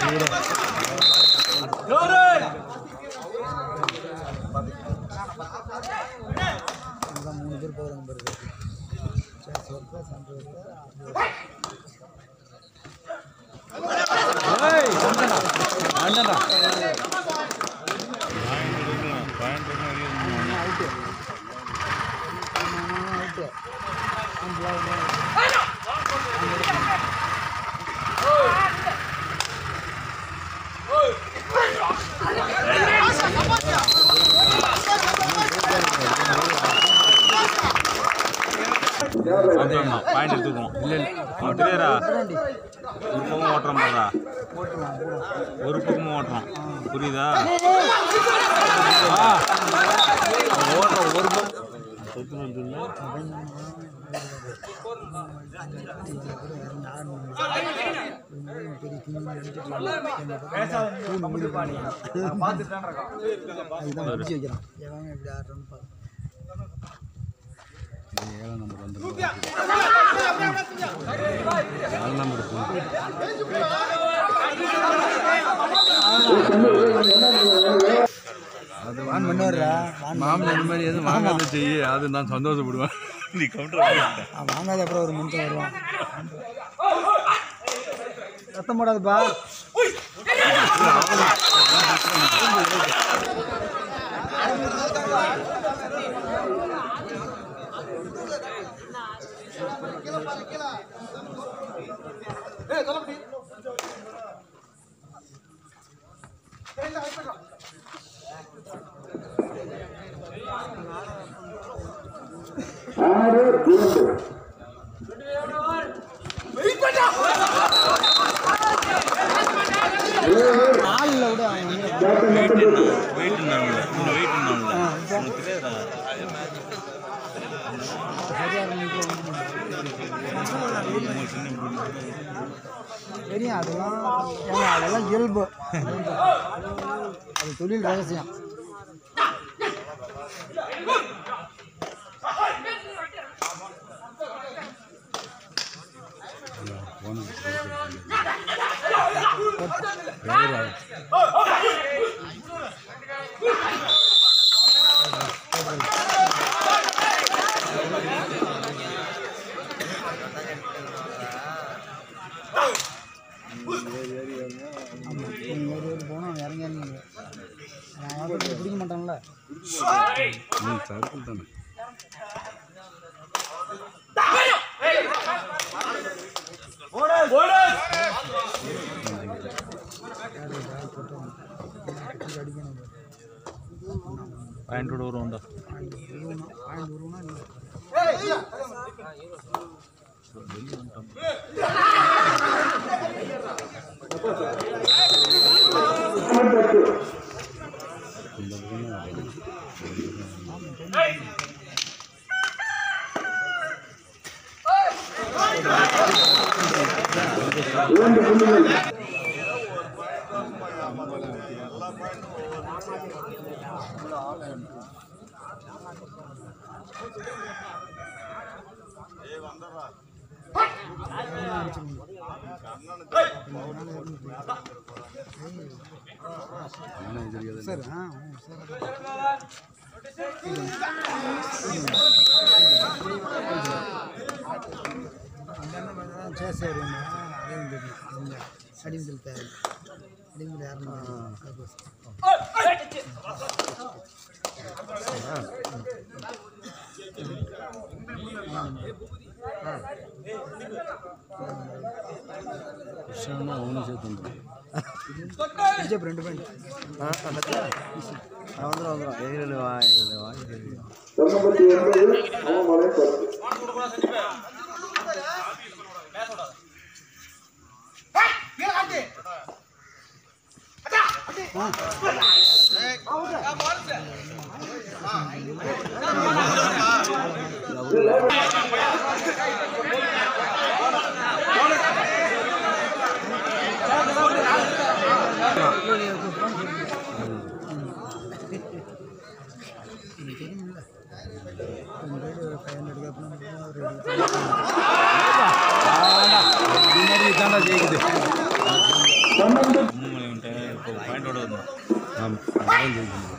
இங்கதான் மூணு பேர் போகிறாங்க பாருங்க சேஸ் ஒர்க்கா சென்டர் ஒர்க்கா அவுட்டு அவுட்டு வந்துடணும் பாயிண்ட் எடுத்துக்குவோம் இல்லை இல்லை அவன் தெரியாதா ஒரு பக்கம் ஓட்டுறோம் பாரா ஒரு பக்கமும் ஓட்டுறோம் புரியுதா ஆ. அவன் ஓட்டுற ஒரு பக்கம் சொத்துன்னு சொல்லு. அதுதான் முடிச்சு வைக்கிறான் எவன் இப்படி ஆடுறான்னு பாரு ஏழாம் நம்பர் வந்து நாலு நம்பர் அது வான் பண்ணுவாரா வான் மாமன் இந்த மாதிரி எதுவும் வாங்காத செய்ய அது நான் சந்தோஷப்படுவேன் நீ கவுண்டர் அவன் வாங்காத அப்புறம் ஒரு மனுஷன் வருவான் சத்தம் போடாதுப்பா ஆளில் விட அவன் வந்து வெயிட் வெயிட் வெயிட் உனக்கு தெரியாதா சரியாக தெரியும் அதெல்லாம் ஏங்க அதெல்லாம் இயல்பு அது தொழில் ரகசியம் ஆமாம் நீங்கள் ஒரு ஒரு போனால் அவன் இறங்கி இறங்கி நான் அவன் பிடிக்க மாட்டான்ல சர்க்கிள் தானே அடிக்கணும் பாயிண்டோட வருவோம்டா பாயிண்ட் உருவணும் பாயிண்ட் உருவணும் இல்லை சார் ஆ சார் சேஸ் வருவாங்க அதையும் தெரியும் இந்த அடிமதில் தேவை அடிமதில் யாருன்னு அவனும் சேர்த்து வந்துடும் விஜய் ரெண்டு பாயிண்ட் வந்துடும் வந்துடும் எங்களை வா எங்களை வாங்கி தெரியுமில்ல ரெண்டு ரைடு ஃபைவ் ஹண்ட்ரட் கேப்னா ஒரு தாண்டா ஜெயிக்குது பாயிண்டோட வரணும் ஆமாம் அதான் ஜெயிக்கணும்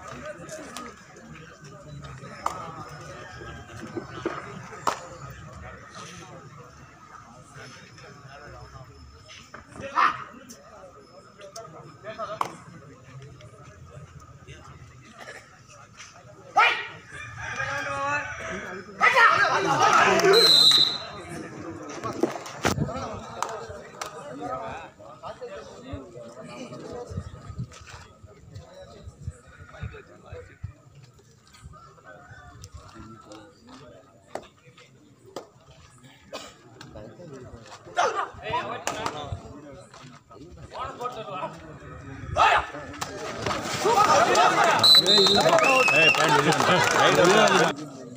ஏய் பாயிண்ட் வெளியே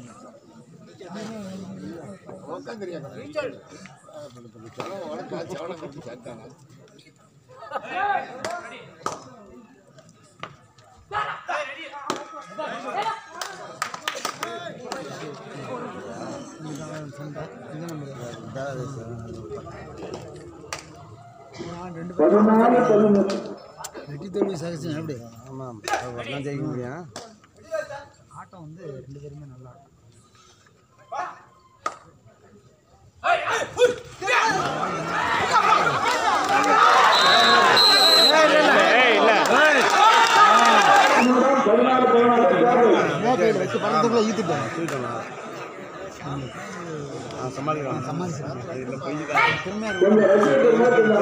ரெண்டு பேரும் வெட்டி தோல்வி சகிச்சு எப்படி ஆமாம் வரலாம் ஜெயிக்க முடியும் ஆட்டம் வந்து ரெண்டு பேருமே நல்லா ஆட்டம் ஏய் இல்லை கையில் வச்சு பணத்துக்குள்ள ஈத்துட்டேன் தூக்கிட்டோம்னா ஆ சமாளிக்கலாம் சமாளிச்சு இதில் பொய் தான் திரும்பியா இருக்கும்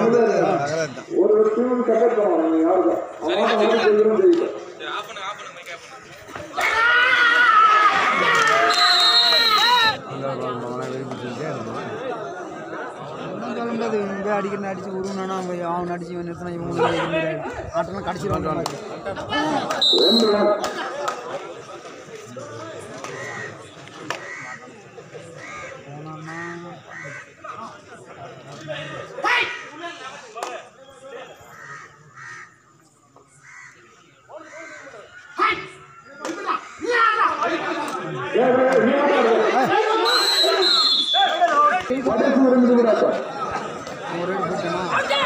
ஒன்றும் சொல்ல முடியாது இங்கே அடிக்கணும் அடிச்சு உருவனா அவங்க அவன் அடிச்சு இவன் நிறுத்தினா இவங்க ஆட்டம்லாம் கடிச்சிருவாங்க போனோம்னா ஒரு அடி போட்டோமா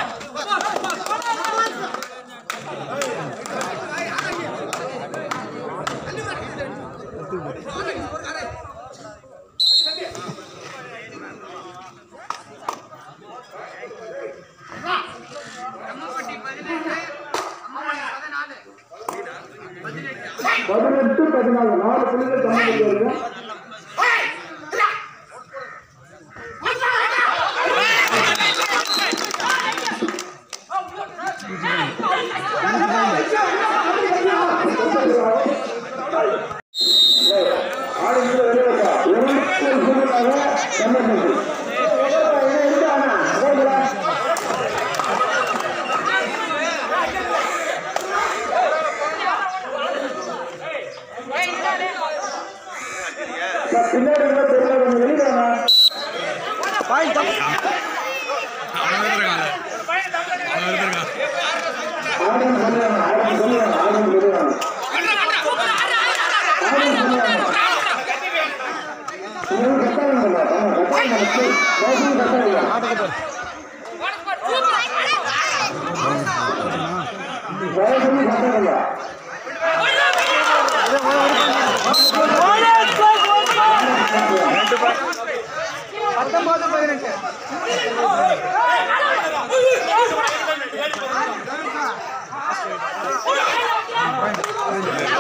பதினெட்டு பதினாலு நாலு புள்ளிகள் தமிழ் வருங்க ஆடு இங்க வெளியே இருபத்தி ஒன்பதாக தமிழ் பின்னாடி உள்ள தெரியல கொஞ்சம் வெளியே வாங்க ஆடும் சொல்லுவாங்க ஆடும் சொல்லுவாங்க ஆடும் சொல்லுவாங்க ஆடும் சொல்லுவாங்க இவங்க கட்டாயம் இல்லை ஆமா கட்டாயம் இல்லை பேசும் கட்டாயம் இல்லை பேசும் கட்டாயம் இல்லை பத்தொன்பது பதினெட்டு Hey!